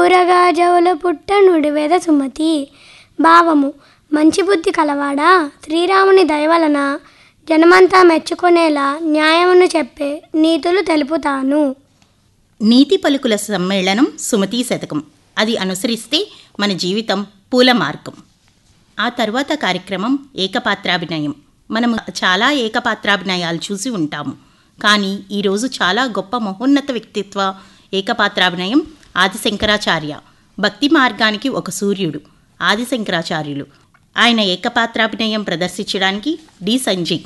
ఊరగా జవుల పుట్ట నుడివేద సుమతి భావము మంచి బుద్ధి కలవాడా శ్రీరాముని దయవలన జనమంతా మెచ్చుకునేలా న్యాయమును చెప్పే నీతులు తెలుపుతాను నీతి పలుకుల సమ్మేళనం సుమతీ శతకం అది అనుసరిస్తే మన జీవితం పూల మార్గం ఆ తరువాత కార్యక్రమం ఏకపాత్రాభినయం మనము చాలా ఏకపాత్రాభినయాలు చూసి ఉంటాము కానీ ఈరోజు చాలా గొప్ప మహోన్నత వ్యక్తిత్వ ఏకపాత్రాభినయం ఆదిశంకరాచార్య భక్తి మార్గానికి ఒక సూర్యుడు ఆదిశంకరాచార్యులు ఆయన ఏకపాత్రాభినయం ప్రదర్శించడానికి డి సంజయ్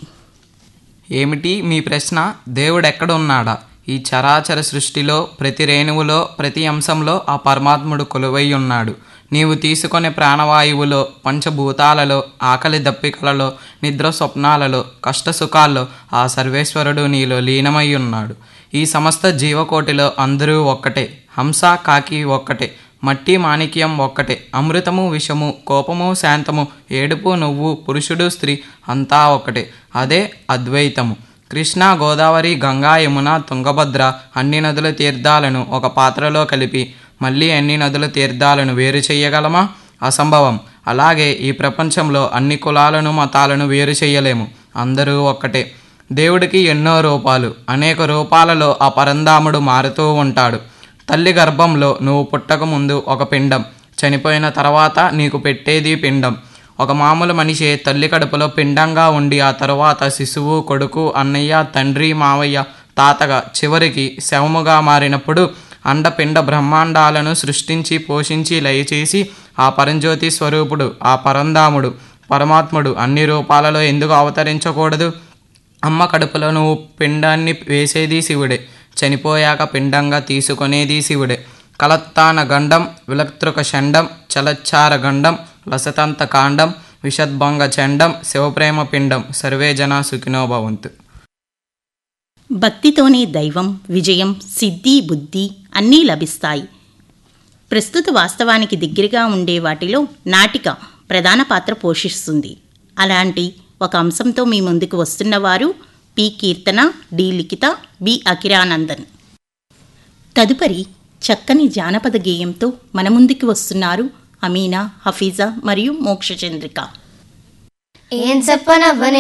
ఏమిటి మీ ప్రశ్న దేవుడెక్కడ ఉన్నాడా ఈ చరాచర సృష్టిలో ప్రతి రేణువులో ప్రతి అంశంలో ఆ పరమాత్ముడు కొలువై ఉన్నాడు నీవు తీసుకునే ప్రాణవాయువులో పంచభూతాలలో ఆకలి దప్పికలలో నిద్ర స్వప్నాలలో కష్ట సుఖాల్లో ఆ సర్వేశ్వరుడు నీలో లీనమై ఉన్నాడు ఈ సమస్త జీవకోటిలో అందరూ ఒక్కటే హంస కాకి ఒక్కటే మట్టి మాణిక్యం ఒక్కటే అమృతము విషము కోపము శాంతము ఏడుపు నువ్వు పురుషుడు స్త్రీ అంతా ఒక్కటే అదే అద్వైతము కృష్ణ గోదావరి గంగా యమున తుంగభద్ర అన్ని నదుల తీర్థాలను ఒక పాత్రలో కలిపి మళ్ళీ అన్ని నదుల తీర్థాలను వేరు చేయగలమా అసంభవం అలాగే ఈ ప్రపంచంలో అన్ని కులాలను మతాలను వేరు చేయలేము అందరూ ఒక్కటే దేవుడికి ఎన్నో రూపాలు అనేక రూపాలలో ఆ పరంధాముడు మారుతూ ఉంటాడు తల్లి గర్భంలో నువ్వు పుట్టక ముందు ఒక పిండం చనిపోయిన తర్వాత నీకు పెట్టేది పిండం ఒక మామూలు మనిషి తల్లి కడుపులో పిండంగా ఉండి ఆ తరువాత శిశువు కొడుకు అన్నయ్య తండ్రి మావయ్య తాతగా చివరికి శవముగా మారినప్పుడు అండపిండ బ్రహ్మాండాలను సృష్టించి పోషించి లయచేసి ఆ పరంజ్యోతి స్వరూపుడు ఆ పరంధాముడు పరమాత్ముడు అన్ని రూపాలలో ఎందుకు అవతరించకూడదు అమ్మ కడుపులో నువ్వు పిండాన్ని వేసేది శివుడే చనిపోయాక పిండంగా తీసుకునేది శివుడే కలత్తాన గండం విలక్తృక షండం చలచ్చార గండం లసతంత కాండం విషద్భంగ చండం శివప్రేమ పిండం సర్వే జనా సుఖినో భవంతు భక్తితోనే దైవం విజయం సిద్ధి బుద్ధి అన్నీ లభిస్తాయి ప్రస్తుత వాస్తవానికి దగ్గరగా ఉండే వాటిలో నాటిక ప్రధాన పాత్ర పోషిస్తుంది అలాంటి ఒక అంశంతో మీ ముందుకు వస్తున్నవారు P Keerthana D Likhitha B Akiranandan తదుపరి చక్కని జానపద గేయంతో మన ముందుకు వస్తున్నారు అమీనా హఫీజా మరియు మోక్షచంద్రిక ఏం చెప్పనవ్వనే